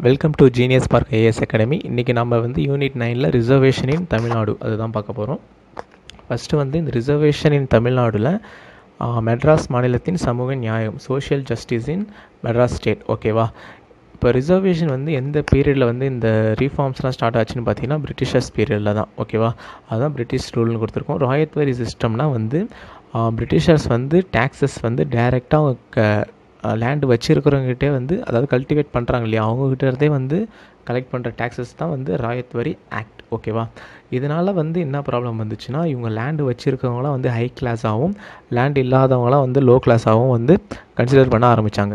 welcome to genius park AS academy இன்றைக்கி நம்ம வந்து யூனிட் நைனில் ரிசர்வேஷன் இன் தமிழ்நாடு அதுதான் பார்க்க போகிறோம் ஃபஸ்ட்டு வந்து இந்த ரிசர்வேஷன் இன் தமிழ்நாடுல ஆ, மெட்ராஸ் மாநிலத்தின் சமூக நியாயம் social justice in Madras state ஓகேவா இப்போ ரிசர்வேஷன் வந்து எந்த பீரியடில் வந்து இந்த ரீஃபார்ம்ஸ்லாம் ஸ்டார்ட் ஆச்சுன்னு பார்த்தீங்கன்னா பிரிட்டிஷர்ஸ் பீரியடில் தான் ஓகேவா அதுதான் பிரிட்டிஷ் ரூல்னு கொடுத்துருக்கோம் ராயத் வரி சிஸ்டம்னா வந்து பிரிட்டிஷர்ஸ் வந்து டேக்ஸஸ் வந்து டைரெக்டாக அவங்க லேண்டு வச்சுருக்கிறவங்ககிட்டே வந்து அதாவது கல்டிவேட் பண்ணுறாங்க இல்லையா அவங்ககிட்ட இருந்தே வந்து கலெக்ட் பண்ணுற டேக்ஸஸ் தான் வந்து ராயத் வரி ஆக்ட் ஓகேவா இதனால் வந்து என்ன ப்ராப்ளம் வந்துச்சுன்னா இவங்க லேண்டு வச்சுருக்கவங்களாம் வந்து ஹை கிளாஸாகவும் லேண்ட் இல்லாதவங்களாம் வந்து லோ கிளாஸாகவும் வந்து கன்சிடர் பண்ண ஆரம்பித்தாங்க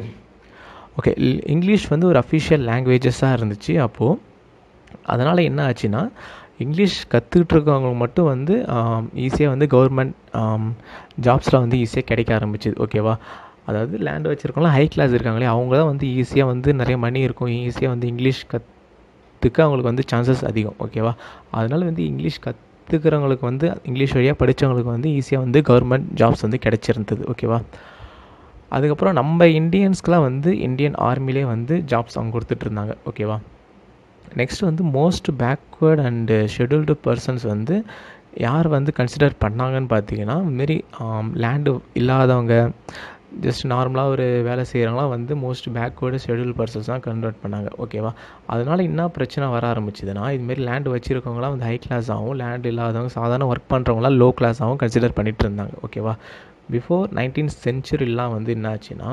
ஓகே இங்கிலீஷ் வந்து ஒரு அஃபிஷியல் லாங்குவேஜஸாக இருந்துச்சு அப்போது அதனால் என்ன ஆச்சுன்னா இங்கிலீஷ் கற்றுக்கிட்டு இருக்கவங்களுக்கு மட்டும் வந்து ஈஸியாக வந்து கவர்மெண்ட் ஜாப்ஸ்லாம் வந்து ஈஸியாக கிடைக்க ஆரம்பிச்சுது ஓகேவா அதாவது லேண்ட் வச்சுருக்கவங்களாம் ஹை கிளாஸ் இருக்காங்களே அவங்க தான் வந்து ஈஸியாக வந்து நிறைய மணி இருக்கும் ஈஸியாக வந்து இங்கிலீஷ் கற்றுக்க அவங்களுக்கு வந்து சான்சஸ் அதிகம் ஓகேவா அதனால் வந்து இங்கிலீஷ் கற்றுக்கிறவங்களுக்கு வந்து இங்கிலீஷ் வழியாக படித்தவங்களுக்கு வந்து ஈஸியாக வந்து கவர்மெண்ட் ஜாப்ஸ் வந்து கிடச்சிருந்தது ஓகேவா அதுக்கப்புறம் நம்ம இந்தியன்ஸ்க்குலாம் வந்து இந்தியன் ஆர்மிலே வந்து ஜாப்ஸ் அவங்க கொடுத்துட்டு இருந்தாங்க ஓகேவா நெக்ஸ்ட் வந்து most backward and scheduled persons வந்து யார் வந்து கன்சிடர் பண்ணாங்கன்னு பார்த்தீங்கன்னா இதுமாரி லேண்டு இல்லாதவங்க ஜஸ்ட் நார்மலாக ஒரு வேலை செய்கிறவங்களாம் வந்து மோஸ்ட் பேக்வேர்டு ஷெடியூல் பர்சன்ஸ் தான் கன்வெர்ட் பண்ணாங்க ஓகேவா அதனால் என்ன பிரச்சனை வர ஆரம்பிச்சதுன்னா இதுமாரி லேண்டு வச்சுருக்கவங்களாம் வந்து ஹை கிளாஸ் ஆகும் லேண்ட் இல்லாதவங்க சாதாரண ஒர்க் பண்ணுறவங்களாம் லோ கிளாஸ் ஆகும் கன்சிடர் பண்ணிட்டு இருந்தாங்க ஓகேவா பிஃபோர் நைன்டீன் சென்ச்சுரிலாம் வந்து என்னாச்சுன்னா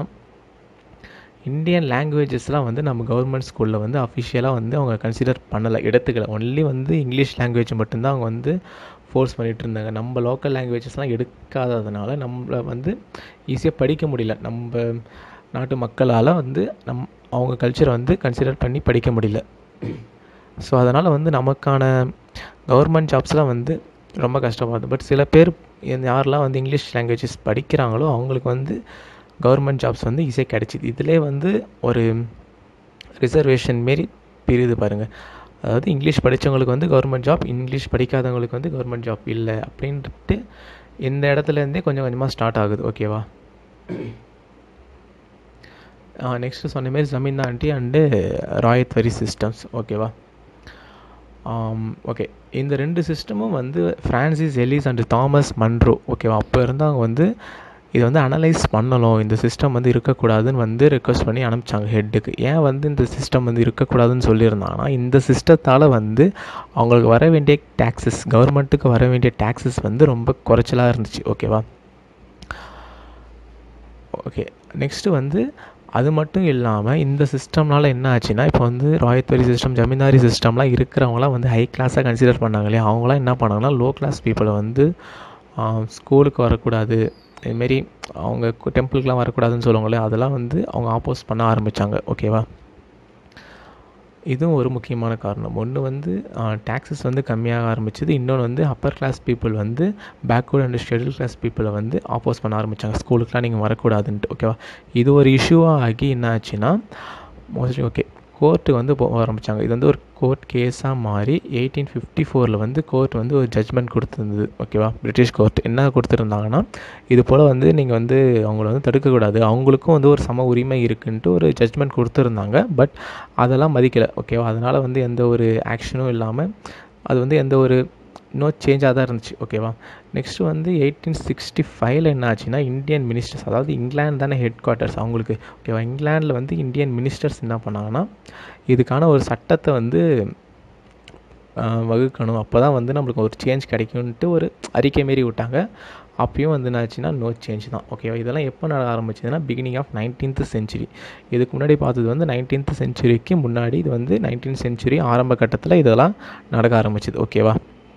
இந்தியன் லாங்குவேஜஸ்லாம் வந்து நம்ம கவர்மெண்ட் ஸ்கூலில் வந்து அஃபிஷியலாக வந்து அவங்க கன்சிடர் பண்ணலை எடுத்துக்கல ஒன்லி வந்து இங்கிலீஷ் லாங்குவேஜ் மட்டும்தான் அவங்க வந்து ஃபோர்ஸ் பண்ணிகிட்டு இருந்தாங்க நம்ம லோக்கல் லாங்குவேஜஸ்லாம் எடுக்காததுனால நம்மளை வந்து ஈஸியாக படிக்க முடியல நம்ம நாட்டு மக்களால் வந்து நம் அவங்க கல்ச்சரை வந்து கன்சிடர் பண்ணி படிக்க முடியல ஸோ அதனால் வந்து நமக்கான கவர்மெண்ட் ஜாப்ஸ்லாம் வந்து ரொம்ப கஷ்டப்படுது பட் சில பேர் இந்த யாரெல்லாம் வந்து இங்கிலீஷ் லாங்குவேஜஸ் படிக்கிறாங்களோ அவங்களுக்கு வந்து கவர்மெண்ட் ஜாப்ஸ் வந்து ஈஸியாக கிடச்சிது இதிலே வந்து ஒரு ரிசர்வேஷன் மாரி பிரியுது பாருங்கள் அதாவது இங்கிலீஷ் படித்தவங்களுக்கு வந்து கவர்மெண்ட் ஜாப் இங்கிலீஷ் படிக்காதவங்களுக்கு வந்து கவர்மெண்ட் ஜாப் இல்லை அப்படின்ட்டு இந்த இடத்துலேருந்தே கொஞ்சம் கொஞ்சமாக ஸ்டார்ட் ஆகுது ஓகேவா நெக்ஸ்ட்டு சொன்ன மாரி ஜமீன்தாண்டி அண்டு ராயத் வரி சிஸ்டம்ஸ் ஓகேவா ஓகே இந்த ரெண்டு சிஸ்டமும் வந்து Francis Ellis and Thomas Munro ஓகேவா அப்போ இருந்தவங்க வந்து இதை வந்து அனலைஸ் பண்ணணும் இந்த சிஸ்டம் வந்து இருக்கக்கூடாதுன்னு வந்து ரெக்வஸ்ட் பண்ணி அனுப்பிச்சாங்க ஹெட்டுக்கு ஏன் வந்து இந்த சிஸ்டம் வந்து இருக்கக்கூடாதுன்னு சொல்லியிருந்தாங்கன்னா இந்த சிஸ்டத்தால் வந்து அவங்களுக்கு வர வேண்டிய டேக்ஸஸ் கவர்மெண்ட்டுக்கு வர வேண்டிய டேக்ஸஸ் வந்து ரொம்ப குறைச்சலாக இருந்துச்சு ஓகேவா ஓகே நெக்ஸ்ட்டு வந்து அது மட்டும் இல்லாமல் இந்த சிஸ்டம்னால என்ன ஆச்சுன்னா இப்போ வந்து ராயத்வரி சிஸ்டம் ஜமீன்தாரி சிஸ்டம்லாம் இருக்கிறவங்களாம் வந்து ஹை கிளாஸாக கன்சிடர் பண்ணாங்க இல்லையா அவங்களாம் என்ன பண்ணாங்கன்னா லோ கிளாஸ் பீப்புளை வந்து ஸ்கூலுக்கு வரக்கூடாது இதுமாரி அவங்க டெம்பிளுக்குலாம் வரக்கூடாதுன்னு சொல்லுவாங்களே அதெல்லாம் வந்து அவங்க ஆப்போஸ் பண்ண ஆரம்பித்தாங்க ஓகேவா இதுவும் ஒரு முக்கியமான காரணம் ஒன்று வந்து டேக்ஸஸ் வந்து கம்மியாக ஆரம்பிச்சது இன்னொன்று வந்து அப்பர் கிளாஸ் பீப்புள் வந்து பேக்வேர்ட் அண்ட் ஷெடியூல் கிளாஸ் பீப்புளை வந்து ஆப்போஸ் பண்ண ஆரம்பித்தாங்க ஸ்கூலுக்குலாம் நீங்கள் வரக்கூடாதுன்ட்டு ஓகேவா இது ஒரு இஷ்யூவாக ஆகி என்ன ஆச்சுன்னா மோஸ்ட்லி ஓகே கோர்ட்டு வந்து போக ஆரம்பித்தாங்க இது வந்து ஒரு கோர்ட் கேஸாக மாறி எயிட்டீன் ஃபிஃப்டி ஃபோரில் வந்து கோர்ட் வந்து ஒரு ஜட்மெண்ட் கொடுத்துருந்தது ஓகேவா பிரிட்டிஷ் கோர்ட் என்ன கொடுத்துருந்தாங்கன்னா இது போல் வந்து நீங்கள் வந்து அவங்கள வந்து தடுக்கக்கூடாது அவங்களுக்கும் வந்து ஒரு சம உரிமை இருக்குன்ட்டு ஒரு ஜட்மெண்ட் கொடுத்துருந்தாங்க பட் அதெல்லாம் மதிக்கலை ஓகேவா அதனால் வந்து எந்த ஒரு ஆக்ஷனும் இல்லாமல் அது வந்து எந்த ஒரு நோ சேஞ்சாக தான் இருந்துச்சு ஓகேவா நெக்ஸ்ட்டு வந்து எயிட்டீன் சிக்ஸ்டி ஃபைவ்ல என்ன ஆச்சுன்னா இந்தியன் மினிஸ்டர்ஸ் அதாவது இங்கிலாந்து தானே ஹெட் குவார்ட்டர்ஸ் அவங்களுக்கு ஓகேவா இங்கிலாண்டில் வந்து இந்தியன் மினிஸ்டர்ஸ் என்ன பண்ணாங்கன்னா இதுக்கான ஒரு சட்டத்தை வந்து வகுக்கணும் அப்போ தான் வந்து நம்மளுக்கு ஒரு சேஞ்ச் கிடைக்கும்ன்ட்டு ஒரு அறிக்கை மாரி விட்டாங்க அப்பயும் வந்து என்னாச்சுன்னா நோ சேஞ்ச் தான் ஓகேவா இதெல்லாம் எப்போ நட ஆரம்பிச்சதுன்னா பிகினிங் ஆஃப் நைன்டீன்த் செஞ்சுரி இதுக்கு முன்னாடி பார்த்தது வந்து நைன்டீன்த் செஞ்சுரிக்கு முன்னாடி இது வந்து நைன்டீன் செஞ்சுரி ஆரம்ப கட்டத்தில் இதெல்லாம் நடக்க ஆரம்பிச்சது ஓகேவா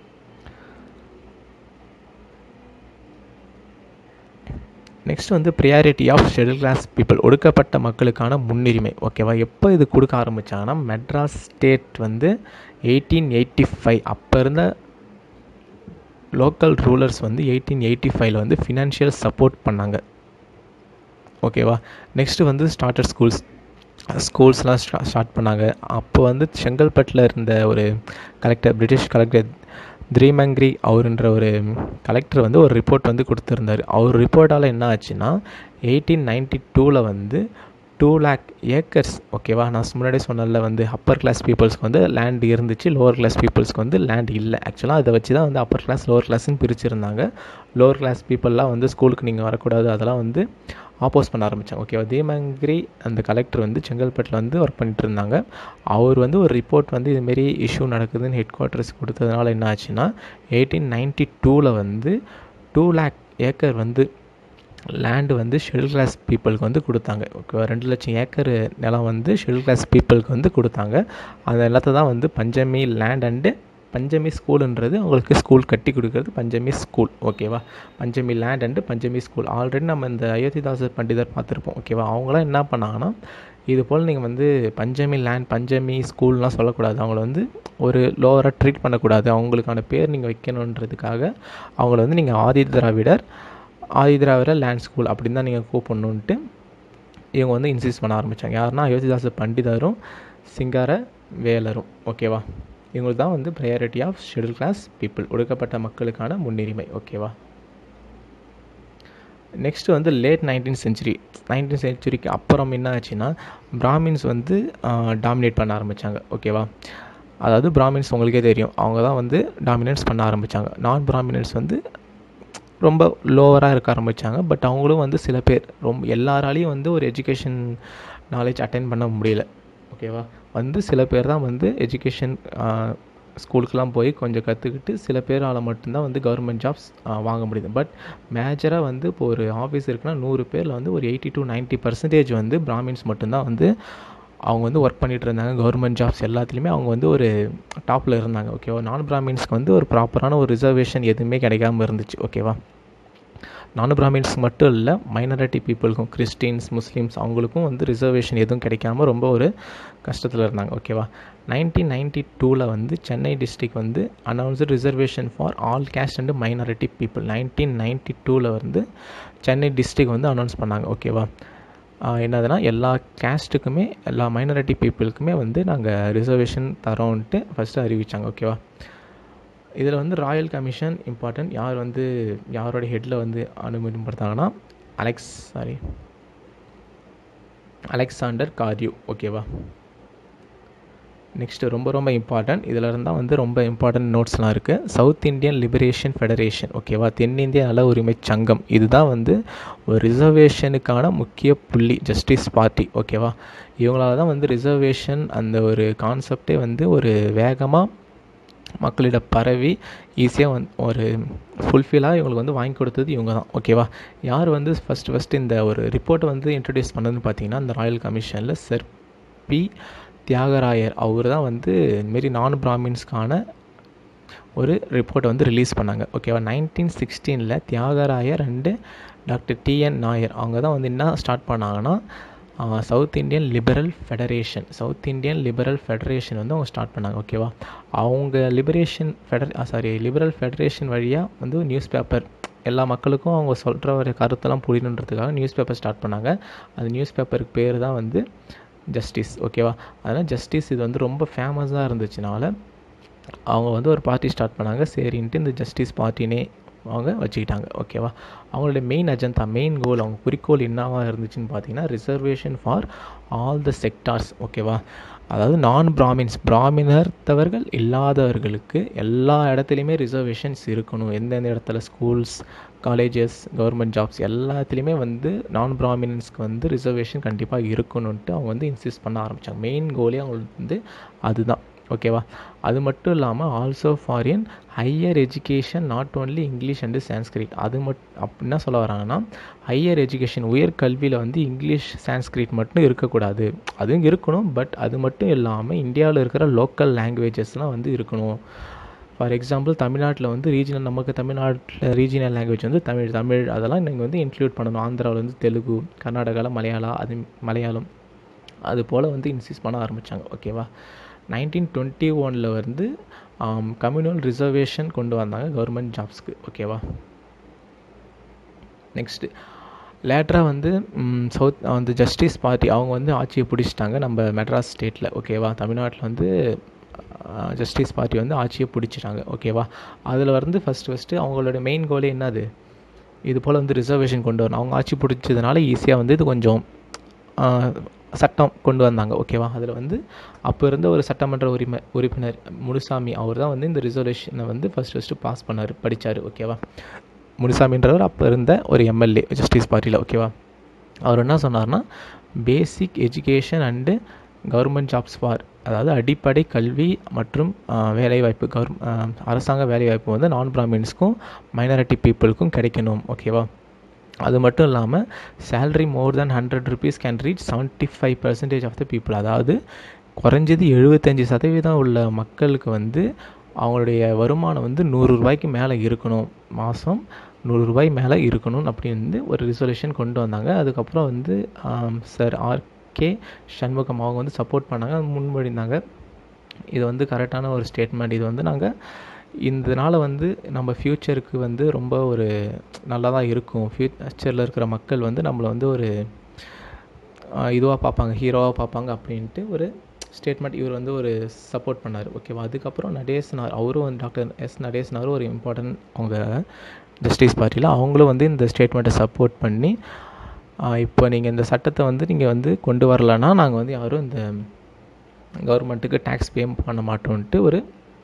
நெக்ஸ்ட் வந்து priority of schedule class people ஒடுக்கப்பட்ட மக்களுக்கான முன்னுரிமை ஓகேவா எப்போ இது கொடுக்க ஆரம்பித்தாங்கன்னா மெட்ராஸ் ஸ்டேட் வந்து எயிட்டீன் எயிட்டி ஃபைவ் அப்போ இருந்த லோக்கல் ரூலர்ஸ் வந்து எயிட்டீன் எயிட்டி ஃபைவ்ல வந்து ஃபினான்ஷியல் சப்போர்ட் பண்ணாங்க ஓகேவா நெக்ஸ்ட்டு வந்து ஸ்டார்டர் ஸ்கூல்ஸ் ஸ்கூல்ஸ்லாம் ஸ்டா ஸ்டார்ட் பண்ணாங்க அப்போ வந்து செங்கல்பட்டில் இருந்த ஒரு கலெக்டர் பிரிட்டிஷ் கலெக்டர் திரீமங்கிரி அவருன்ற ஒரு கலெக்டர் வந்து ஒரு ரிப்போர்ட் வந்து கொடுத்துருந்தாரு அவர் ரிப்போர்ட்டால் என்ன ஆச்சுன்னா எயிட்டீன் நைன்டி டூவில் வந்து டூ லேக் ஏக்கர்ஸ் ஓகேவா நான் முன்னாடியே சொன்னல வந்து அப்பர் கிளாஸ் பீப்புள்ஸ்க்கு வந்து லேண்ட் இருந்துச்சு லோவர் கிளாஸ் பீப்புள்ஸ்க்கு வந்து லேண்ட் இல்லை ஆக்சுவலாக அதை வச்சு தான் வந்து அப்பர் கிளாஸ் லோவர் கிளாஸ்னு பிரிச்சிருந்தாங்க லோவர் கிளாஸ் பீப்புளெலாம் வந்து ஸ்கூலுக்கு நீங்கள் வரக்கூடாது அதெல்லாம் வந்து ஆப்போஸ் பண்ண ஆரம்பித்தாங்க ஓகேவா தீமங்கிரி அந்த கலெக்டர் வந்து செங்கல்பட்டில் வந்து ஒர்க் பண்ணிட்டு இருந்தாங்க அவர் வந்து ஒரு ரிப்போர்ட் வந்து இதுமாரி இஷ்யூ நடக்குதுன்னு ஹெட் குவார்ட்டர்ஸ் கொடுத்ததுனால என்ன ஆச்சுன்னா எயிட்டீன் நைன்ட்டி டூவில் வந்து டூ லேக் ஏக்கர் வந்து லேண்டு வந்து ஷெடியூல் கிளாஸ் பீப்புளுக்கு வந்து கொடுத்தாங்க ஓகேவா ரெண்டு லட்சம் ஏக்கர் நிலம் வந்து ஷெடியூல் கிளாஸ் பீப்புளுக்கு வந்து கொடுத்தாங்க அந்த நிலத்தை தான் வந்து பஞ்சமி லேண்ட் அண்டு பஞ்சமி ஸ்கூலுன்றது அவங்களுக்கு ஸ்கூல் கட்டி கொடுக்குறது பஞ்சமி ஸ்கூல் ஓகேவா Panchami land and Panchami school already நம்ம இந்த அயோத்திதாசர் பண்டிதர் பார்த்துருப்போம் ஓகேவா அவங்களாம் என்ன பண்ணாங்கன்னா இது போல் நீங்கள் வந்து பஞ்சமி லேண்ட் பஞ்சமி ஸ்கூல்லாம் சொல்லக்கூடாது அவங்கள வந்து ஒரு லோவராக ட்ரீட் பண்ணக்கூடாது அவங்களுக்கான பேர் நீங்கள் வைக்கணுன்றதுக்காக அவங்கள வந்து நீங்கள் ஆதி திராவிடர் ஆதி திராவிடர் லேண்ட் ஸ்கூல் அப்படின்னு தான் நீங்கள் கூப்பிடணுன்ட்டு இவங்க வந்து இன்சிஸ்ட் பண்ண ஆரம்பித்தாங்க யாருன்னா அயோத்திதாச பண்டிதரும் சிங்கார வேலரும் ஓகேவா இவங்களுக்கு தான் வந்து priority of schedule class people ஒடுக்கப்பட்ட மக்களுக்கான முன்னுரிமை ஓகேவா நெக்ஸ்ட் வந்து லேட் நைன்டீன் செஞ்சுரி நைன்டீன் செஞ்சுரிக்கு அப்புறம் என்ன ஆச்சுன்னா பிராமின்ஸ் வந்து டாமினேட் பண்ண ஆரம்பித்தாங்க ஓகேவா அதாவது பிராமின்ஸ் உங்களுக்கே தெரியும் அவங்க தான் வந்து டாமினேட்ஸ் பண்ண ஆரம்பித்தாங்க நான் பிராமினன்ஸ் வந்து ரொம்ப லோவராக இருக்க ஆரம்பித்தாங்க பட் அவங்களும் வந்து சில பேர் ரொம்ப எல்லாராலையும் வந்து ஒரு எஜுகேஷன் நாலேஜ் அட்டைன் பண்ண முடியல ஓகேவா வந்து சில பேர் தான் வந்து எஜுகேஷன் ஸ்கூலுக்கெலாம் போய் கொஞ்சம் கற்றுக்கிட்டு சில பேரால் மட்டும்தான் வந்து கவர்மெண்ட் ஜாப்ஸ் வாங்க முடியுது பட் மேஜராக வந்து இப்போ ஒரு ஆஃபீஸ் இருக்குன்னா நூறு பேரில் வந்து ஒரு எயிட்டி டு நைன்ட்டி பர்சன்டேஜ் வந்து பிராமின்ஸ் மட்டும்தான் வந்து அவங்க வந்து ஒர்க் பண்ணிகிட்டு இருந்தாங்க கவர்மெண்ட் ஜாப்ஸ் எல்லாத்துலேயுமே அவங்க வந்து ஒரு டாப்பில் இருந்தாங்க ஓகேவா நான் பிராமின்ஸ்க்கு வந்து ஒரு ப்ராப்பரான ஒரு ரிசர்வேஷன் எதுவுமே கிடைக்காம இருந்துச்சு ஓகேவா நான் பிராமின்ஸ்க்கு மட்டும் இல்லை மைனாரிட்டி பீப்புளுக்கும் கிறிஸ்டின்ஸ் முஸ்லீம்ஸ் அவங்களுக்கும் வந்து ரிசர்வேஷன் எதுவும் கிடைக்காம ரொம்ப ஒரு கஷ்டத்தில் இருந்தாங்க ஓகேவா நைன்டீன் நைன்டி டூவில் வந்து சென்னை டிஸ்ட்ரிக் வந்து announced reservation for all caste and minority people nineteen ninety டூவில் வந்து சென்னை டிஸ்ட்ரிக் வந்து அனௌன்ஸ் பண்ணாங்க ஓகேவா என்னதுன்னா எல்லா கேஸ்ட்டுக்குமே எல்லா மைனாரிட்டி பீப்புளுக்குமே வந்து நாங்கள் ரிசர்வேஷன் தரோன்ட்டு ஃபஸ்ட்டு அறிவித்தாங்க ஓகேவா இதில் வந்து ராயல் கமிஷன் இம்பார்ட்டன்ட் யார் வந்து யாரோட ஹெட்டில் வந்து அனுமதிப்படுத்தாங்கன்னா அலெக்ஸ் சாரி அலெக்சாண்டர் கார்யூ ஓகேவா நெக்ஸ்ட்டு ரொம்ப ரொம்ப இம்பார்ட்டன்ட் இதில் இருந்தால் வந்து ரொம்ப இம்பார்ட்டன்ட் நோட்ஸ்லாம் இருக்குது சவுத் இந்தியன் லிபரேஷன் ஃபெடரேஷன் ஓகேவா தென்னிந்திய நல உரிமை சங்கம் இதுதான் வந்து ஒரு ரிசர்வேஷனுக்கான முக்கிய புள்ளி ஜஸ்டிஸ் பார்ட்டி ஓகேவா இவங்களால தான் வந்து ரிசர்வேஷன் அந்த ஒரு கான்செப்டே வந்து ஒரு வேகமாக மக்களிடம் பரவி ஈஸியாக வந் ஒரு ஃபுல்ஃபில்லாக இவங்களுக்கு வந்து வாங்கி கொடுத்தது இவங்க தான் ஓகேவா யார் வந்து ஃபஸ்ட்டு ஃபஸ்ட்டு இந்த ஒரு ரிப்போர்ட்டை வந்து இன்ட்ரடியூஸ் பண்ணதுன்னு பார்த்தீங்கன்னா இந்த ராயல் கமிஷனில் சர் பி தியாகராயர் அவர் தான் வந்து இதுமாரி நான் பிராமின்ஸ்க்கான ஒரு ரிப்போர்ட்டை வந்து ரிலீஸ் பண்ணாங்க ஓகேவா நைன்டீன் சிக்ஸ்டீனில் Thiyagarayar and doctor TN Nair அவங்க தான் வந்து என்ன ஸ்டார்ட் பண்ணாங்கன்னா South Indian Liberal Federation South Indian Liberal Federation வந்து அவங்க ஸ்டார்ட் பண்ணாங்க ஓகேவா அவங்க liberation feder sorry Liberal Federation வழியாக வந்து நியூஸ் பேப்பர் எல்லா மக்களுக்கும் அவங்க சொல்கிற ஒரு கருத்தெல்லாம் புரியணுன்றதுக்காக நியூஸ் பேப்பர் ஸ்டார்ட் பண்ணாங்க அந்த நியூஸ் பேப்பருக்கு பேர் தான் வந்து ஜஸ்டிஸ் ஓகேவா அதனால் ஜஸ்டிஸ் இது வந்து ரொம்ப ஃபேமஸாக இருந்துச்சுனால அவங்க வந்து ஒரு பார்ட்டி ஸ்டார்ட் பண்ணாங்க சரின்ட்டு இந்த ஜஸ்டிஸ் பார்ட்டினே அவங்க வச்சுக்கிட்டாங்க ஓகேவா அவங்களுடைய மெயின் அஜெண்டா மெயின் கோல் அவங்க குறிக்கோள் என்னவா இருந்துச்சுன்னு பார்த்தீங்கன்னா reservation for all the sectors ஓகேவா அதாவது நான் பிராமின்ஸ் பிராமினர்த்தவர்கள் இல்லாதவர்களுக்கு எல்லா இடத்துலையுமே ரிசர்வேஷன்ஸ் இருக்கணும் எந்தெந்த இடத்துல ஸ்கூல்ஸ் காலேஜஸ் கவர்மெண்ட் ஜாப்ஸ் எல்லாத்துலேயுமே வந்து நான் பிராமினன்ஸ்க்கு வந்து ரிசர்வேஷன் கண்டிப்பாக இருக்கணுன்ட்டு அவங்க வந்து இன்சிஸ்ட் பண்ண ஆரம்பித்தாங்க மெயின் கோலே அவங்களுக்கு வந்து அதுதான் ஓகேவா அது மட்டும் இல்லாமல் also foreign higher education not only English and Sanskrit அது மட் அப் என்ன சொல்ல வராங்கன்னா ஹையர் எஜுகேஷன் உயர்கல்வியில் வந்து இங்கிலீஷ் சான்ஸ்கிரிட் மட்டும் இருக்கக்கூடாது அதுவும் இருக்கணும் பட் அது மட்டும் இல்லாமல் இந்தியாவில் இருக்கிற லோக்கல் லாங்குவேஜஸ்லாம் வந்து இருக்கணும் ஃபார் எக்ஸாம்பிள் தமிழ்நாட்டில் வந்து ரீஜனல் நமக்கு தமிழ்நாட்டில் ரீஜனல் லாங்குவேஜ் வந்து தமிழ் தமிழ் அதெல்லாம் நீங்கள் வந்து இன்க்ளூட் பண்ணணும் ஆந்திராவில் வந்து தெலுங்கு கர்நாடகாவில் மலையாளா அது மலையாளம் அது போல் வந்து இன்சிஸ்ட் பண்ண ஆரம்பித்தாங்க ஓகேவா நைன்டீன் டுவெண்ட்டி ஒனில் வந்து கம்யூனல் ரிசர்வேஷன் கொண்டு வந்தாங்க கவர்மெண்ட் ஜாப்ஸ்க்கு ஓகேவா நெக்ஸ்ட்டு லேட்டராக வந்து சவுத் அந்த ஜஸ்டிஸ் பார்ட்டி அவங்க வந்து ஆட்சியை பிடிச்சிட்டாங்க நம்ம மெட்ராஸ் ஸ்டேட்டில் ஓகேவா தமிழ்நாட்டில் வந்து ஜஸ்டிஸ் பார்ட்டி வந்து ஆட்சியை பிடிச்சிட்டாங்க ஓகேவா அதில் வந்து ஃபஸ்ட்டு ஃபஸ்ட்டு அவங்களோட மெயின் கோலே என்னது இது போல் வந்து ரிசர்வேஷன் கொண்டு வரணும் அவங்க ஆட்சி பிடிச்சதுனால ஈஸியாக வந்து இது கொஞ்சம் சட்டம் கொண்டு வந்தாங்க ஓகேவா அதில் வந்து அப்போ இருந்த ஒரு சட்டமன்ற உரிமை உறுப்பினர் முனுசாமி அவர் தான் வந்து இந்த ரிசர்வேஷனை வந்து ஃபஸ்ட் ஃபஸ்ட்டு பாஸ் பண்ணார் படித்தார் ஓகேவா முனுசாமின்றவர் அப்போ இருந்த ஒரு எம்எல்ஏ ஜஸ்டிஸ் பார்ட்டியில் ஓகேவா அவர் என்ன சொன்னார்னா basic education and government jobs for அதாவது அடிப்படை கல்வி மற்றும் வேலைவாய்ப்பு கவர் அரசாங்க வேலைவாய்ப்பு வந்து நான் பிராமின்ஸ்க்கும் மைனாரிட்டி பீப்புளுக்கும் கிடைக்கணும் ஓகேவா அது மட்டும் இல்லாமல் salary more than hundred rupees can reach seventy five percentage of the people அதாவது குறைஞ்சது எழுபத்தஞ்சி சதவீதம் உள்ள மக்களுக்கு வந்து அவங்களுடைய வருமானம் வந்து நூறு ரூபாய்க்கு மேலே இருக்கணும் மாதம் நூறு ரூபாய் மேலே இருக்கணும் அப்படின்னு வந்து ஒரு ரிசொல்யூஷன் கொண்டு வந்தாங்க அதுக்கப்புறம் வந்து சார் ஆர் கே சண்முகம் அவங்க வந்து சப்போர்ட் பண்ணாங்க முன்மொழிந்தாங்க இது வந்து கரெக்டான ஒரு ஸ்டேட்மெண்ட் இது வந்து நாங்கள் இதனால் வந்து நம்ம ஃப்யூச்சருக்கு வந்து ரொம்ப ஒரு நல்லதாக இருக்கும் ஃப்யூச்சரில் இருக்கிற மக்கள் வந்து நம்மளை வந்து ஒரு இதுவாக பார்ப்பாங்க ஹீரோவாக பார்ப்பாங்க அப்படின்ட்டு ஒரு ஸ்டேட்மெண்ட் இவர் வந்து ஒரு சப்போர்ட் பண்ணார் ஓகேவா அதுக்கப்புறம் நடேசனார் அவரும் வந்து டாக்டர் எஸ் நடேசனாரும் ஒரு இம்பார்ட்டன்ட் அவங்க ஜஸ்டிஸ் பார்ட்டியில் அவங்களும் வந்து இந்த ஸ்டேட்மெண்ட்டை சப்போர்ட் பண்ணி இப்போ நீங்கள் இந்த சட்டத்தை வந்து நீங்கள் வந்து கொண்டு வரலன்னா நாங்கள் வந்து யாரும் இந்த கவர்மெண்ட்டுக்கு டேக்ஸ் பே பண்ண மாட்டோன்ட்டு ஒரு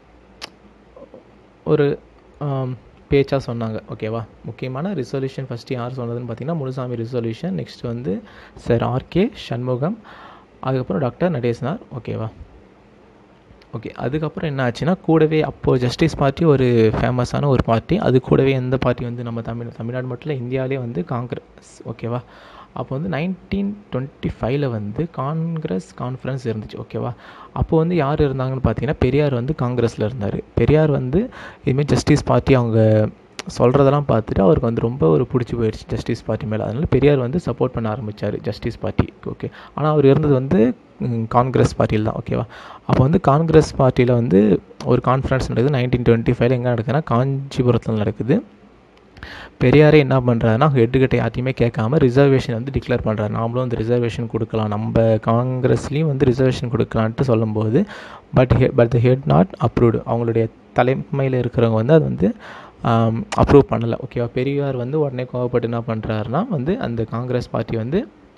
ஒரு பேச்சாக சொன்னாங்க ஓகேவா முக்கியமான ரிசொல்யூஷன் ஃபஸ்ட்டு யார் சொன்னதுன்னு பார்த்தீங்கன்னா முனுசாமி ரிசொல்யூஷன் நெக்ஸ்ட் வந்து சார் ஆர்கே சண்முகம் அதுக்கப்புறம் டாக்டர் நடேசனார் ஓகேவா ஓகே அதுக்கப்புறம் என்ன ஆச்சுன்னா கூடவே அப்போது ஜஸ்டிஸ் பார்ட்டி ஒரு ஃபேமஸான ஒரு பார்ட்டி அது கூடவே எந்த பார்ட்டி வந்து நம்ம தமிழ் தமிழ்நாடு மட்டும் இல்லை இந்தியாவிலே வந்து காங்கிரஸ் ஓகேவா அப்போ வந்து நைன்டீன் டுவெண்ட்டி ஃபைவ்ல வந்து காங்கிரஸ் கான்ஃபரன்ஸ் இருந்துச்சு ஓகேவா அப்போ வந்து யார் இருந்தாங்கன்னு பார்த்தீங்கன்னா பெரியார் வந்து காங்கிரஸில் இருந்தார் பெரியார் வந்து இதுமாரி ஜஸ்டிஸ் பார்ட்டி அவங்க சொல்கிறதெல்லாம் பார்த்துட்டு அவருக்கு வந்து ரொம்ப ஒரு பிடிச்சி போயிடுச்சு ஜஸ்டிஸ் பார்ட்டி மேலே அதனால் பெரியார் வந்து சப்போர்ட் பண்ண ஆரம்பித்தார் ஜஸ்டிஸ் பார்ட்டி ஓகே ஆனால் அவர் இருந்தது வந்து காங்கிரஸ் பார்ட்டியில் தான் ஓகேவா அப்போ வந்து காங்கிரஸ் பார்ட்டியில் வந்து ஒரு கான்ஃபரன்ஸ் நடக்குது நைன்டீன் டுவெண்ட்டி ஃபைவ்ல எங்கே நடக்குதுன்னா காஞ்சிபுரத்தில் நடக்குது பெரியாரே என்ன பண்ணுறாருன்னா ஹெட்டுக்கிட்ட யார்ட்டையுமே கேட்காம ரிசர்வேஷன் வந்து டிக்ளேர் பண்ணுறாரு நாமளும் வந்து ரிசர்வேஷன் கொடுக்கலாம் நம்ம காங்கிரஸ்லேயும் வந்து ரிசர்வேஷன் கொடுக்கலான்ட்டு சொல்லும்போது but he but the head not approved அவங்களுடைய தலைமையில் இருக்கிறவங்க வந்து அது வந்து அப்ரூவ் பண்ணலை ஓகேவா பெரியார் வந்து உடனே கோவப்பட்டு என்ன பண்ணுறாருனா வந்து அந்த காங்கிரஸ் பார்ட்டி வந்து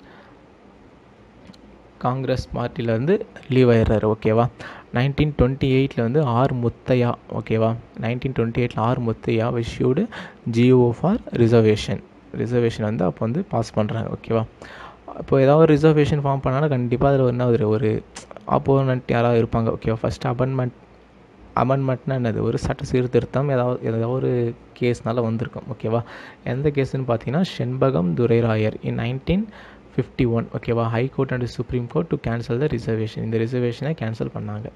காங்கிரஸ் பார்ட்டியில் வந்து லீவ் ஆயிடுறாரு ஓகேவா நைன்டீன் டுவெண்ட்டி எயிட்டில் வந்து ஆர் முத்தையா ஓகேவா நைன்டீன் டுவெண்ட்டி எயிட்டில் R Muthiah issued GO for reservation reservation வந்து அப்போ வந்து பாஸ் பண்ணுறாங்க ஓகேவா இப்போ ஏதாவது ஒரு ரிசர்வேஷன் ஃபார்ம் பண்ணாலும் கண்டிப்பாக அதில் என்ன ஒரு ஒரு ஆப்போனண்ட் யாராவது இருப்பாங்க ஓகேவா ஃபஸ்ட் அமெண்ட்மெண்ட் அமெண்ட்மெண்ட்னா என்னது ஒரு சட்ட சீர்திருத்தம் ஏதாவது ஏதாவது ஒரு கேஸ்னால வந்திருக்கும் ஓகேவா எந்த கேஸ்ன்னு பார்த்தீங்கன்னா Shenbagam Durairayar in nineteen fifty one ஓகேவா high court and supreme court to cancel the reservation இந்த ரிசர்வேஷனை கேன்சல் பண்ணாங்க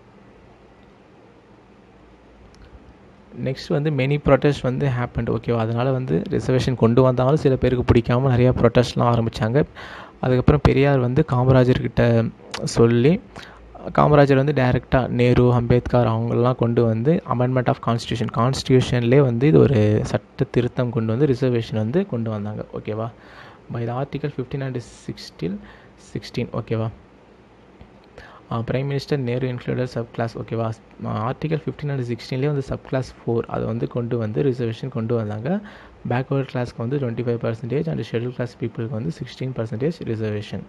நெக்ஸ்ட் வந்து மெனி ப்ரொட்டஸ்ட் வந்து ஹேப்பண்ட் ஓகேவா அதனால் வந்து ரிசர்வேஷன் கொண்டு வந்தாலும் சில பேருக்கு பிடிக்காம நிறையா ப்ரொட்டஸ்ட்லாம் ஆரம்பித்தாங்க அதுக்கப்புறம் பெரியார் வந்து காமராஜர்கிட்ட சொல்லி காமராஜர் வந்து டைரெக்டாக நேரு அம்பேத்கர் அவங்களெலாம் கொண்டு வந்து அமெண்ட்மெண்ட் ஆஃப் கான்ஸ்டியூஷன் கான்ஸ்டியூஷன்லேயே வந்து இது ஒரு சட்ட திருத்தம் கொண்டு வந்து ரிசர்வேஷன் வந்து கொண்டு வந்தாங்க ஓகேவா by the article fifteen and sixteen sixteen ஓகேவா prime minister Nehru included sub class ஓகேவா ஆர்டிகல் ஃபிஃப்டீன் அண்ட் சிக்ஸ்டீன்லேயே வந்து சப் கிளாஸ் ஃபோர் அதை வந்து கொண்டு வந்து ரிசர்வேஷன் கொண்டு வந்தாங்க பேக்வர்ட் கிளாஸ்க்கு வந்து twenty five percentage and schedule class பீப்புளுக்கு வந்து sixteen percentage reservation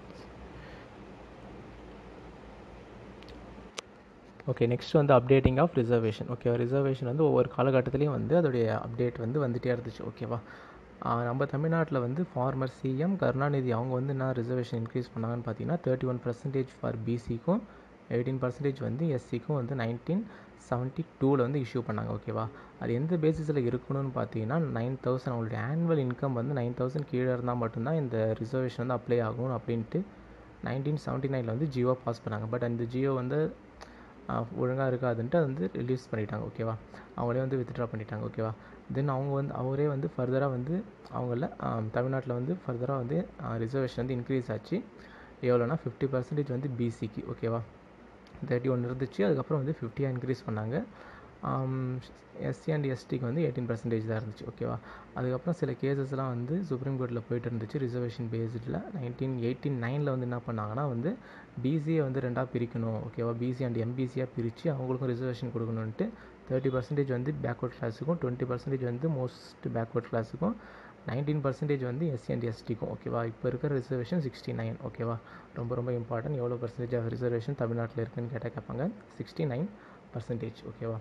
okay next வந்து அப்டேட்டிங் ஆஃப் ரிசர்வேஷன் ஓகேவா ரிசர்வேஷன் வந்து ஒவ்வொரு காலகட்டத்துலேயும் வந்து அதோடைய அப்டேட் வந்து வந்துகிட்டே இருந்துச்சு ஓகேவா நம்ம தமிழ்நாட்டில் வந்து ஃபார்மர் சிஎம் கருணாநிதி அவங்க வந்து என்ன ரிசர்வேஷன் இன்க்ரீஸ் பண்ணாங்கன்னு பார்த்தீங்கன்னா தேர்ட்டி ஒன் பர்சன்டேஜ் ஃபார் பிசிக்கும் எயிட்டீன் பர்சன்டேஜ் வந்து எஸ்சிக்கும் வந்து நைன்டீன் செவன்ட்டி டூவில் வந்து இஷ்யூ பண்ணாங்க ஓகேவா அது எந்த பேசிஸில் இருக்கணும்னு பார்த்தீங்கன்னா நைன் தௌசண்ட் அவங்களுடைய ஆனுவல் இன்கம் வந்து நைன் தௌசண்ட் கீழே இருந்தால் மட்டும்தான் இந்த ரிசர்வேஷன் வந்து அப்ளை ஆகும் அப்படின்ட்டு நைன்டீன் செவன்ட்டி நைனில் வந்து ஜியோ பாஸ் பண்ணாங்க பட் அந்த ஜியோ வந்து ஒழுங்காக இருக்காதுன்ட்டு அது வந்து ரிலீஸ் பண்ணிட்டாங்க ஓகேவா அவங்களே வந்து வித்ட்ரா பண்ணிட்டாங்க ஓகேவா தென் அவங்க வந்து அவரே வந்து ஃபர்தராக வந்து அவங்கள தமிழ்நாட்டில் வந்து ஃபர்தராக வந்து ரிசர்வேஷன் வந்து இன்க்ரீஸ் ஆச்சு எவ்வளோனா ஃபிஃப்டி பர்சன்டேஜ் வந்து பிசிக்கு ஓகேவா தேர்ட்டி ஒன் இருந்துச்சு அதுக்கப்புறம் வந்து ஃபிஃப்டியாக இன்க்ரீஸ் பண்ணாங்க எஸ்சி அண்ட் எஸ்டிக்கு வந்து எயிட்டீன் பர்சன்டேஜ் தான் இருந்துச்சு ஓகேவா அதுக்கப்புறம் சில கேசஸ்லாம் வந்து சுப்ரீம் கோர்ட்டில் போயிட்டு இருந்துச்சு ரிசர்வேஷன் பேஸ்டில் நைன்டீன் எயிட்டி நைனில் வந்து என்ன பண்ணாங்கன்னா வந்து பிசியை வந்து ரெண்டாக பிரிக்கணும் ஓகேவா பிசி அண்ட் எம்பிசியாக பிரித்து அவங்களுக்கும் ரிசர்வேஷன் கொடுக்கணுன்ட்டு தேர்ட்டி பர்சன்டேஜ் வந்து பேக்வர்ட் கிளாஸுக்கும் டுவெண்ட்டி பர்சன்டேஜ் வந்து மோஸ்ட் பேக்வர்ட் கிளாஸுக்கும் நைன்டீன் பர்சன்டேஜ் வந்து எஸ்சி அண்ட் எஸ்டிக்கும் ஓகேவா இப்போ இருக்கிற ரிசர்வேஷன் சிக்ஸ்டி நைன் ஓகேவா ரொம்ப ரொம்ப இம்பார்ட்டன்ட் எவ்வளோ பர்சன்டேஜ் ஆஃப் ரிசர்வேஷன் தமிழ்நாட்டில் இருக்குன்னு கேட்டால் கேட்பாங்க சிக்ஸ்டி நைன் பர்சன்டேஜ் ஓகேவா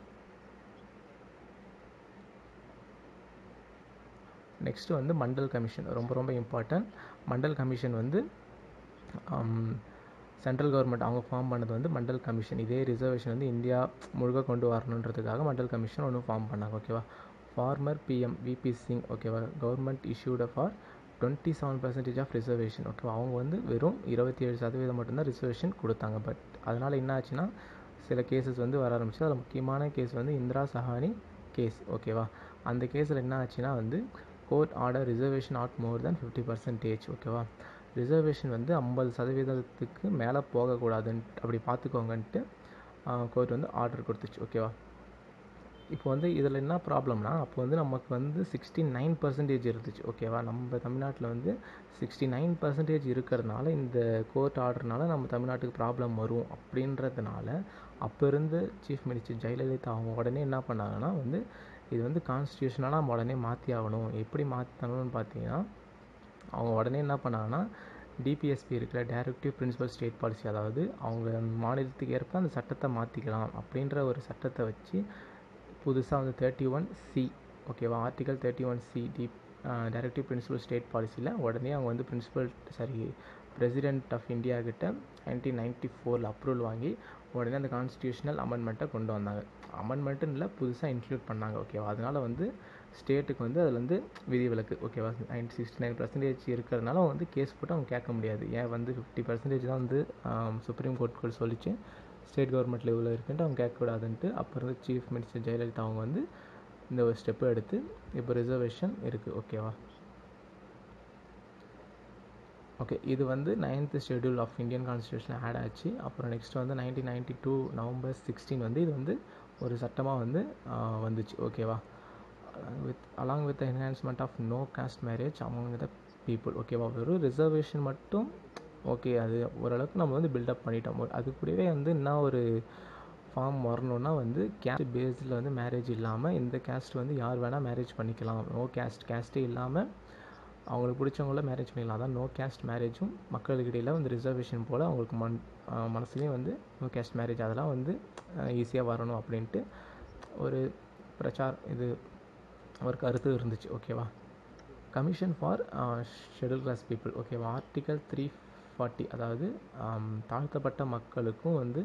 நெக்ஸ்ட்டு வந்து மண்டல் கமிஷன் ரொம்ப ரொம்ப இம்பார்ட்டன்ட் மண்டல் கமிஷன் வந்து சென்ட்ரல் கவர்மெண்ட் அவங்க ஃபார்ம் பண்ணது வந்து மண்டல் கமிஷன் இதே ரிசர்வேஷன் வந்து இந்தியா முழுக்க கொண்டு வரணுன்றதுக்காக மண்டல் கமிஷன் ஒன்று ஃபார்ம் பண்ணாங்க ஓகேவா ஃபார்மர் பிஎம் விபி சிங் ஓகேவா government issued for twenty seven percentage of reservation ஓகேவா அவங்க வந்து வெறும் இருபத்தி ஏழு சதவீதம் மட்டும்தான் ரிசர்வேஷன் கொடுத்தாங்க பட் அதனால் என்ன ஆச்சுன்னா சில கேசஸ் வந்து வர ஆரம்பிச்சு அதில் முக்கியமான கேஸ் வந்து இந்திரா சஹானி கேஸ் ஓகேவா அந்த கேஸில் என்ன ஆச்சுன்னா வந்து court order reservation not more than fifty percentage ஓகேவா ரிசர்வேஷன் வந்து ஐம்பது சதவீதத்துக்கு மேலே போகக்கூடாதுன்ட்டு அப்படி பார்த்துக்கோங்கன்ட்டு கோர்ட் வந்து ஆர்டர் கொடுத்துச்சு ஓகேவா இப்போ வந்து இதில் என்ன ப்ராப்ளம்னா அப்போ வந்து நமக்கு வந்து சிக்ஸ்டி நைன் பர்சன்டேஜ் இருந்துச்சு ஓகேவா நம்ம தமிழ்நாட்டில் வந்து சிக்ஸ்டி நைன் பர்சன்டேஜ் இருக்கிறதுனால இந்த கோர்ட் ஆர்டர்னால நம்ம தமிழ்நாட்டுக்கு ப்ராப்ளம் வரும் அப்படின்றதுனால அப்போ இருந்து சீஃப் மினிஸ்டர் ஜெயலலிதா அவங்க உடனே என்ன பண்ணாங்கன்னா வந்து இது வந்து கான்ஸ்டியூஷனாக நம்ம உடனே மாற்றி ஆகணும் எப்படி மாற்றணும்னு பார்த்தீங்கன்னா அவங்க உடனே என்ன பண்ணாங்கன்னா டிபிஎஸ்பி இருக்கிற டைரக்டிவ் பிரின்சிபல் ஸ்டேட் பாலிசி அதாவது அவங்க மாநிலத்துக்கு ஏற்ப அந்த சட்டத்தை மாற்றிக்கலாம் அப்படின்ற ஒரு சட்டத்தை வச்சு புதுசாக வந்து தேர்ட்டி ஒன் சி ஓகேவா article thirty one C D directive principle state பாலிசியில் உடனே அவங்க வந்து principal sorry president of India கிட்ட நைன்டீன் நைன்ட்டி ஃபோரில் அப்ரூவல் வாங்கி உடனே அந்த கான்ஸ்டியூஷனல் அமெண்ட்மெண்ட்டை கொண்டு வந்தாங்க அமெண்ட்மெண்ட்டுன்னு இல்லை புதுசாக இன்க்ளூட் பண்ணாங்க ஓகேவா அதனால் வந்து ஸ்டேட்டுக்கு வந்து அதில் வந்து விதிவிலக்கு ஓகேவா நைன்டி சிக்ஸ்டி நைன் பர்சன்டேஜ் இருக்கிறதுனால அவங்க வந்து கேஸ் போட்டு அவங்க கேட்க முடியாது ஏன் வந்து ஃபிஃப்டி பர்சன்டேஜ் தான் வந்து சுப்ரீம் கோர்ட் சொல்லிச்சு ஸ்டேட் கவர்மெண்ட்டில் இவ்வளோ இருக்குன்ட்டு அவங்க கேட்கக்கூடாதுன்ட்டு அப்போ இருந்து சீஃப் மினிஸ்டர் ஜெயலலிதா அவங்க வந்து இந்த ஒரு ஸ்டெப்பு எடுத்து இப்போ ரிசர்வேஷன் இருக்குது ஓகேவா ஓகே இது வந்து நைன்த்து ஷெடியூல் ஆஃப் இந்தியன் கான்ஸ்டியூஷனில் ஆட் ஆச்சு அப்புறம் நெக்ஸ்ட் வந்து nineteen ninety two November sixteen வந்து இது வந்து ஒரு சட்டமாக வந்து வந்துச்சு ஓகேவா with along with enhancement of no caste marriage among the people ஓகேவா வெறும் ரிசர்வேஷன் மட்டும் ஓகே அது ஓரளவுக்கு நம்ம வந்து பில்டப் பண்ணிட்டோம் அது கூடவே வந்து என்ன ஒரு ஃபார்ம் வரணுன்னா வந்து கேஸ்ட் பேஸில் வந்து மேரேஜ் இல்லாமல் இந்த கேஸ்ட் வந்து யார் வேணால் மேரேஜ் பண்ணிக்கலாம் நோ கேஸ்ட் கேஸ்ட்டே இல்லாமல் அவங்களுக்கு பிடிச்சவங்கள மேரேஜ் பண்ணிக்கலாம் அதான் நோ கேஸ்ட் மேரேஜும் மக்களுக்கு இடையில் வந்து ரிசர்வேஷன் போல் அவங்களுக்கு மன் மனசுலேயும் வந்து நோ கேஸ்ட் மேரேஜ் அதெல்லாம் வந்து ஈஸியாக வரணும் அப்படின்ட்டு ஒரு பிரச்சார் இது ஒரு கருத்து இருந்துச்சு ஓகேவா commission for schedule class people ஓகேவா ஆர்டிக்கல் த்ரீ ஃபார்ட்டி அதாவது தாழ்த்தப்பட்ட மக்களுக்கும் வந்து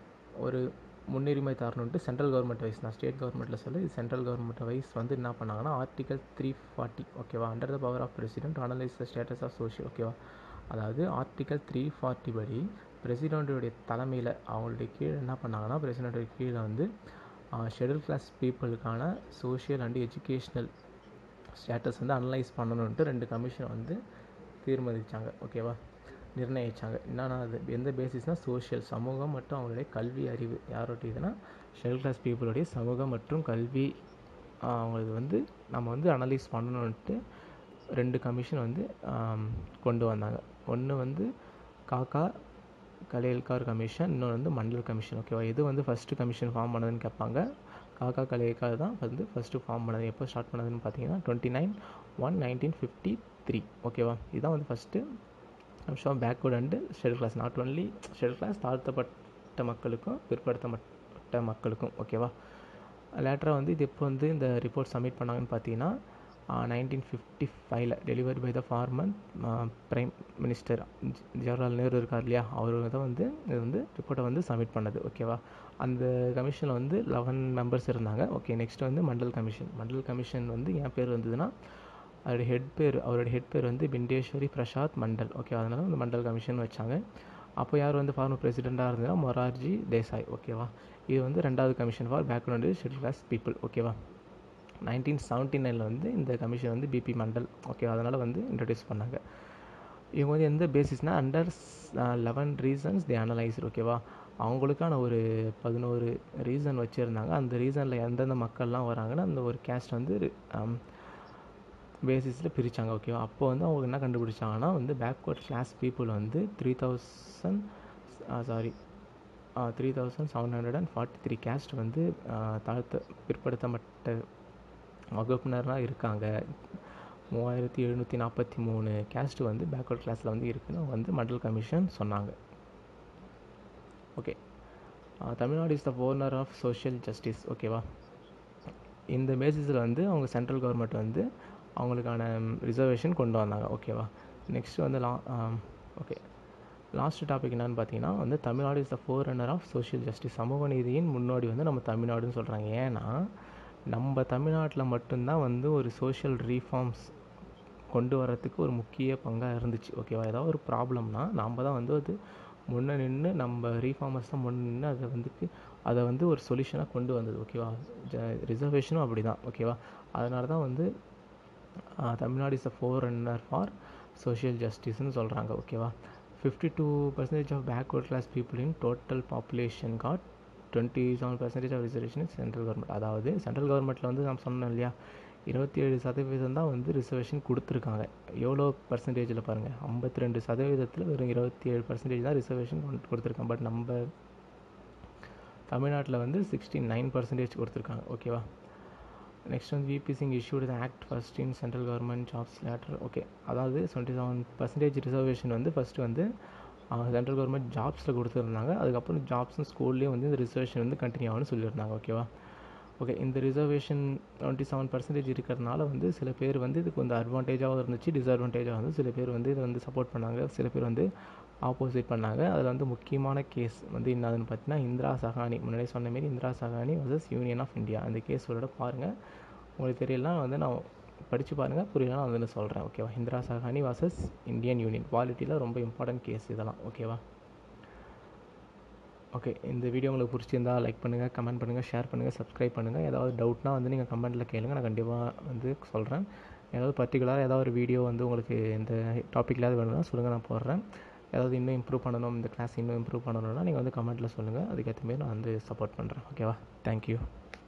ஒரு முன்னுரிமை தரணுன்ட்டு சென்ட்ரல் கவர்மெண்ட் வைஸ் நான் ஸ்டேட் கவர்மெண்ட்டில் சொல்லி சென்ட்ரல் கவர்மெண்ட் வைஸ் வந்து என்ன பண்ணாங்கன்னா ஆர்டிகல் த்ரீ ஃபார்ட்டி ஓகேவா under the power of president analyse the status of social ஓகேவா அதாவது ஆர்டிகல் த்ரீ ஃபார்ட்டி படி பிரசிடெண்ட்டுடைய தலைமையில் அவங்களுடைய கீழே என்ன பண்ணாங்கன்னா பிரசிடெண்ட்டுடைய கீழே வந்து ஷெடியூல் கிளாஸ் பீப்புளுக்கான சோஷியல் அண்ட் எஜுகேஷ்னல் ஸ்டேட்டஸ் வந்து அனலைஸ் பண்ணணுன்ட்டு ரெண்டு கமிஷன் வந்து தீர்மானித்தாங்க ஓகேவா நிர்ணயித்தாங்க என்னன்னா அது எந்த பேசிஸ்னால் சோஷியல் சமூகம் மற்றும் அவங்களுடைய கல்வி அறிவு யாரோடையதுன்னா ஷெடியூல் கிளாஸ் பீப்புளுடைய சமூகம் மற்றும் கல்வி அவங்களுக்கு வந்து நம்ம வந்து அனலைஸ் பண்ணணுன்ட்டு ரெண்டு கமிஷன் வந்து கொண்டு வந்தாங்க ஒன்று வந்து காக்கா கலேல்கார் கமிஷன் இன்னொன்று வந்து மண்டல் கமிஷன் ஓகேவா எது வந்து ஃபஸ்ட்டு கமிஷன் ஃபார்ம் பண்ணதுன்னு கேட்பாங்க காக்கா கலேல்கார் தான் வந்து ஃபஸ்ட்டு ஃபார்ம் பண்ணது எப்போ ஸ்டார்ட் பண்ணதுன்னு பார்த்தீங்கன்னா twenty nine one nineteen fifty three ஓகேவா இதுதான் வந்து ஃபஸ்ட்டு நிமிஷம் backward and schedule class not only schedule class தாழ்த்தப்பட்ட மக்களுக்கும் பிற்படுத்தப்பட்ட மக்களுக்கும் ஓகேவா லேட்டராக வந்து இது எப்போ வந்து இந்த ரிப்போர்ட் சப்மிட் பண்ணாங்கன்னு பார்த்தீங்கன்னா நைன்டீன் ஃபிஃப்டி ஃபைவ்ல delivery by the former prime minister Jawaharlal Nehru இருக்கார் இல்லையா அவர் தான் வந்து இது வந்து ரிப்போர்ட்டை வந்து சப்மிட் பண்ணது ஓகேவா அந்த கமிஷனில் வந்து லெவன் மெம்பர்ஸ் இருந்தாங்க ஓகே நெக்ஸ்ட் வந்து மண்டல் கமிஷன் மண்டல் கமிஷன் வந்து என் பேர் வந்ததுன்னா அவருடைய ஹெட் பேர் அவரோட ஹெட் பேர் வந்து பிண்டேஸ்வரி பிரசாத் மண்டல் ஓகே அதனால் வந்து மண்டல் கமிஷன் வச்சாங்க அப்போ யார் வந்து ஃபார்மர் பிரசிடெண்ட்டாக இருந்ததுன்னா மொரார்ஜி தேசாய் ஓகேவா இது வந்து ரெண்டாவது commission for background schedule class people ஓகேவா நைன்டீன் செவன்ட்டி நைனில் வந்து இந்த கமிஷன் வந்து பிபி மண்டல் ஓகே அதனால் வந்து இன்ட்ரடியூஸ் பண்ணாங்க இவங்க வந்து எந்த பேசிஸ்னால் under eleven reasons the analyse ஓகேவா அவங்களுக்கான ஒரு பதினோரு ரீசன் வச்சுருந்தாங்க அந்த ரீசனில் எந்தெந்த மக்கள்லாம் வராங்கன்னா அந்த ஒரு கேஸ்ட் வந்து பேசிஸில் பிரித்தாங்க ஓகேவா அப்போ வந்து அவங்க என்ன கண்டுபிடிச்சாங்கன்னா வந்து பேக்வர்ட் கிளாஸ் பீப்புள் வந்து three thousand sorry three thousand seven hundred and forty three caste வந்து தாழ்த்த பிற்படுத்தப்பட்ட வகுப்பினராக இருக்காங்க மூவாயிரத்தி எழுநூற்றி நாற்பத்தி மூணு கேஸ்ட்டு வந்து பேக்வர்ட் கிளாஸில் வந்து இருக்குன்னு அவங்க வந்து மண்டல் கமிஷன் சொன்னாங்க okay Tamil Nadu is the owner of social justice ஓகேவா இந்த பேசிஸில் வந்து அவங்க சென்ட்ரல் கவர்மெண்ட் வந்து அவங்களுக்கான ரிசர்வேஷன் கொண்டு வந்தாங்க ஓகேவா நெக்ஸ்ட் வந்து லா ஓகே லாஸ்ட் டாபிக் என்னன்னு பார்த்தீங்கன்னா வந்து Tamil Nadu is the forerunner of social justice சமூக நீதியின் முன்னோடி வந்து நம்ம தமிழ்நாடுன்னு சொல்கிறாங்க ஏன்னா நம்ம தமிழ்நாட்டில் மட்டும்தான் வந்து ஒரு சோஷியல் ரீஃபார்ம்ஸ் கொண்டு வரத்துக்கு ஒரு முக்கிய பங்காக இருந்துச்சு ஓகேவா ஏதாவது ஒரு ப்ராப்ளம்னா நம்ம தான் வந்து அது முன்னே நின்று நம்ம ரீஃபார்மர்ஸ் தான் முன்னே நின்று அதை வந்து அதை வந்து ஒரு சொல்யூஷனாக கொண்டு வந்தது ஓகேவா ரிசர்வேஷனும் அப்படி தான் ஓகேவா அதனால தான் வந்து Tamil Nadu is a forerunner for social ஜஸ்டிஸ்னு சொல்கிறாங்க ஓகேவா fifty two percentage of backward class people in total population got twenty seven percentage of reservation central government அதாவது சென்ட்ரல் கவர்மெண்ட்டில் வந்து நம்ம சொன்னோம் இல்லையா இருபத்தி ஏழு சதவீதம் தான் வந்து ரிசர்வேஷன் கொடுத்துருக்காங்க எவ்வளோ பர்சன்டேஜில் பாருங்கள் ஐம்பத்தி ரெண்டு சதவீதத்தில் வெறும் இருபத்தி ஏழு பர்சன்டேஜ் தான் ரிசர்வேஷன் கொடுத்துருக்காங்க பட் நம்ம தமிழ்நாட்டில் வந்து சிக்ஸ்டி நைன் பர்சன்டேஜ் கொடுத்துருக்காங்க ஓகேவா நெக்ஸ்ட் வந்து V P Singh issued the act first in central government jobs later okay அதாவது டுவெண்ட்டி செவன் பர்சன்டேஜ் ரிசர்வேஷன் வந்து ஃபஸ்ட்டு வந்து சென்ட்ரல் கவர்மெண்ட் ஜாப்ஸில் கொடுத்துருந்தாங்க அதுக்கப்புறம் ஜாப்ஸும் ஸ்கூல்லேயும் வந்து இந்த ரிசர்வேஷன் வந்து கண்டினியூ ஆகும்னு சொல்லியிருந்தாங்க ஓகேவா ஓகே இந்த ரிசர்வேஷன் டுவெண்ட்டி செவன் பர்சன்டேஜ் இருக்கிறதுனால வந்து சில பேர் வந்து இதுக்கு வந்து அட்வான்டேஜாகவும் இருந்துச்சு டிஸ்அட்வான்டேஜாக வந்து சில பேர் வந்து இதை வந்து சப்போர்ட் பண்ணாங்க சில பேர் வந்து ஆப்போசிட் பண்ணாங்க அதில் வந்து முக்கியமான கேஸ் வந்து என்னதுன்னு பார்த்தீங்கன்னா இந்திரா சஹானி முன்னாடி சொன்ன மாரி Indra Sawhney versus union of India அந்த கேஸோட பாருங்கள் உங்களுக்கு தெரியலனா வந்து நான் படித்து பாருங்கள் புரியலனா வந்து நான் சொல்கிறேன் ஓகேவா Indra Sawhney versus Indian union குவாலிட்டியில் ரொம்ப இம்பார்ட்டன்ட் கேஸ் இதெல்லாம் ஓகேவா ஓகே இந்த வீடியோ உங்களுக்கு பிடிச்சிருந்தா லைக் பண்ணுங்கள் கமெண்ட் பண்ணுங்கள் ஷேர் பண்ணுங்கள் சப்ஸ்கிரைப் பண்ணுங்கள் ஏதாவது டவுட்னா வந்து நீங்கள் கமெண்ட்டில் கேளுங்க நான் கண்டிப்பாக வந்து சொல்கிறேன் ஏதாவது பர்டிகுலராக ஏதாவது ஒரு வீடியோ வந்து உங்களுக்கு இந்த டாப்பிக்கில் வேணும்னா சொல்லுங்கள் நான் போடுறேன் ஏதாவது இன்னும் இம்ப்ரூவ் பண்ணணும் இந்த கிளாஸ் இன்னும் இம்ப்ரூவ் பண்ணணும்னா நீங்கள் வந்து கமெண்ட்டில் சொல்லுங்கள் அதுக்கேற்ற மாரி நான் வந்து சப்போர்ட் பண்ணுறேன் ஓகேவா தேங்க்யூ